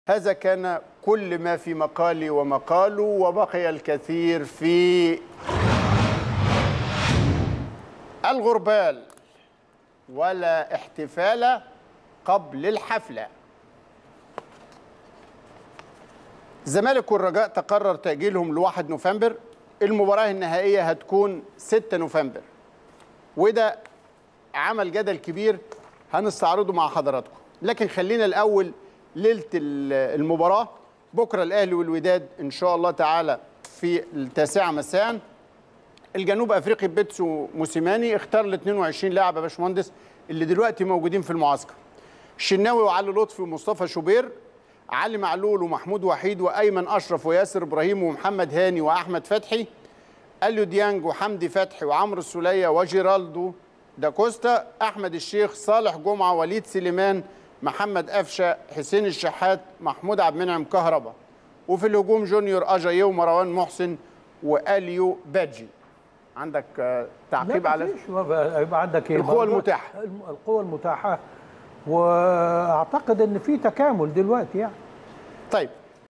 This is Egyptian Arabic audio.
هذا كان كل ما في مقالي ومقاله وبقي الكثير في الغربال ولا احتفال قبل الحفلة الزمالك والرجاء تقرر تأجيلهم لواحد نوفمبر المباراة النهائية هتكون 6 نوفمبر وده عمل جدل كبير هنستعرضه مع حضراتكم لكن خلينا الأول ليلة المباراة بكرة الأهلي والوداد إن شاء الله تعالى في التاسعة مساء الجنوب افريقي بيتسو موسيماني اختار ال 22 لاعب يا باشمهندس اللي دلوقتي موجودين في المعسكر الشناوي وعلي لطفي ومصطفى شوبير علي معلول ومحمود وحيد وايمن اشرف وياسر ابراهيم ومحمد هاني واحمد فتحي اليو ديانج وحمدي فتحي وعمرو السوليه وجيرالدو داكوستا احمد الشيخ صالح جمعه وليد سليمان محمد قفشه حسين الشحات محمود عبد المنعم كهربا وفي الهجوم جونيور اجاييه ومروان محسن واليو بادجي عندك تعقيب على يبقى عندك ايه القوة المتاحة القوة المتاحة واعتقد ان في تكامل دلوقتي يعني طيب